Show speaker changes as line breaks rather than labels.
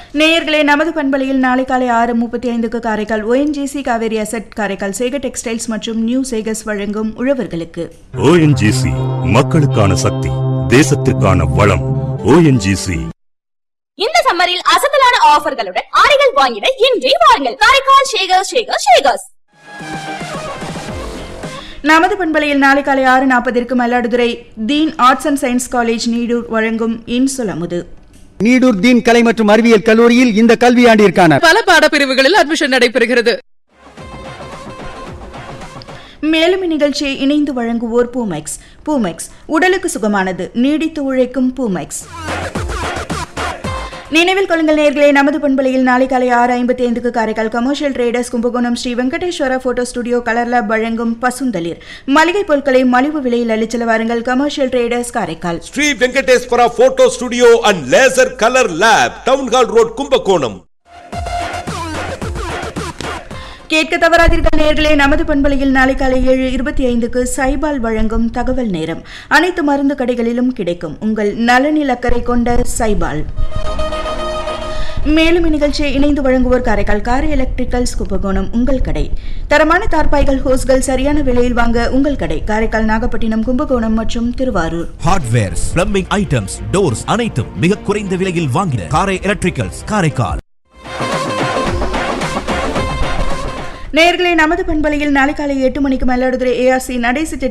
நேயர்களே நமது பண்பலையில் நாளை காலை ஆறு முப்பத்தி ஐந்துக்கு Karaikal ONGC Cauvery asset Karaikal Sekar textiles மற்றும் நியூ சேகர்ஸ் வழங்கும் உழவர்களுக்கு
ஓஎன்ஜிசி மக்களுக்கான சக்தி தேசத்திற்கான வளம் ஓஎன்ஜிசி
இந்த சம்மரில் அசத்தலான ஆஃபர்களுடன் ஆடைகள் வாங்கிட இன்றே வாருங்கள் காரைக்கால் ஷேகர் ஷேகர் ஷேகர்ஸ்
நமது பண்பலையில் நாளை காலை ஆறு நாற்பதிற்கு Mayiladuthurai Deen arts and science college Needur வழங்கும் இன்சொலமுது
நீடூர் தீன் கலை மற்றும் அறிவியல் கல்லூரியில் இந்த கல்வியாண்டிற்கான
பல பாடப்பிரிவுகளில் அட்மிஷன் நடைபெறுகிறது
மேலும் இந்நிகழ்ச்சியை இணைந்து வழங்குவோர் பூமெக்ஸ் பூமெக்ஸ் உடலுக்கு சுகமானது நீடித்து உழைக்கும் பூமெக்ஸ் நினைவில் கொள்ளுங்கள் நேர்களே நமது பண்பலையில் நாளை காலை ஆறு ஐம்பத்தி ஐந்துக்கு Karaikal commercial traders Kumbakonam Sri Venkateswara photo studio colour lab வழங்கும் பசுந்தளிர் மளிகை பொருட்களை மலிவு விலையில் அளிச்சல வாருங்கள் commercial traders Karaikal
Sri Venkateswara photo studio and laser colour lab town hall road Kumbakonam
கேட்க தவறாதீர்கள் நேர்களே நமது பண்பலையில் நாளை காலை ஏழு இருபத்தி ஐந்துக்கு சைபால் வழங்கும் தகவல் நேரம் அனைத்து மருந்து கடைகளிலும் கிடைக்கும் உங்கள் நலனில் அக்கறை கொண்ட சைபால் மேலும் இந்நிகழ்ச்சியை இணைந்து வழங்குவோர் காரைக்கால் கார் எலக்ட்ரிக்கல்ஸ் கும்பகோணம் உங்கள் கடை தரமான தார்பாய்கள் ஹோஸ்கள் சரியான விலையில் வாங்க உங்கள் கடை காரைக்கால் நாகப்பட்டினம் கும்பகோணம் மற்றும் Thiruvarur
hardwares plumbing items doors அனைத்தும் மிக குறைந்த விலையில் வாங்கின காரை எலக்ட்ரிக்கல்ஸ் காரைக்கால்
நேர்களே நமது பண்பலையில் நாளை காலை எட்டு மணிக்கு மயிலாடுதுறை ஏஆர்சி நடேசி